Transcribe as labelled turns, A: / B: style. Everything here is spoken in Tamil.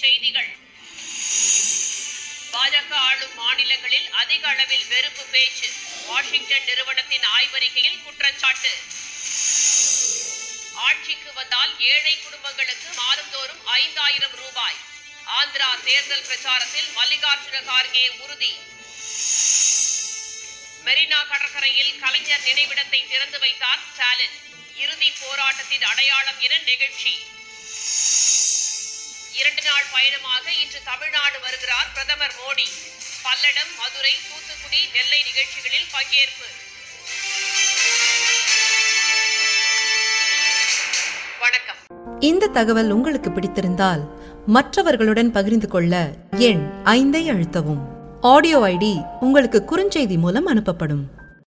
A: செய்திகள் பாஜக ஆளும் மாநிலங்களில் அதிக அளவில் வெறுப்பு பேச்சு வாஷிங்டன் நிறுவனத்தின் ஆய்வறிக்கையில் குற்றச்சாட்டு ஆட்சிக்கு வந்தால் ஏழை குடும்பங்களுக்கு மாதந்தோறும் ஐந்தாயிரம் ரூபாய் ஆந்திரா தேர்தல் பிரச்சாரத்தில் மல்லிகார்ஜுன கார்கே உறுதி மெரினா கடற்கரையில் கலைஞர் நினைவிடத்தை திறந்து வைத்தார் ஸ்டாலின் இறுதி போராட்டத்தின் அடையாளம் என நிகழ்ச்சி இரண்டு நாள் பயணமாக இன்று தமிழ்நாடு வருகிறார் பிரதமர் மோடி பல்லடம் மதுரை தூத்துக்குடி நெல்லை நிகழ்ச்சிகளில் பங்கேற்பு வணக்கம்
B: இந்த தகவல் உங்களுக்கு பிடித்திருந்தால் மற்றவர்களுடன் பகிர்ந்து கொள்ள எண் ஐந்தை அழுத்தவும் ஆடியோ ஐடி உங்களுக்கு குறுஞ்செய்தி மூலம் அனுப்பப்படும்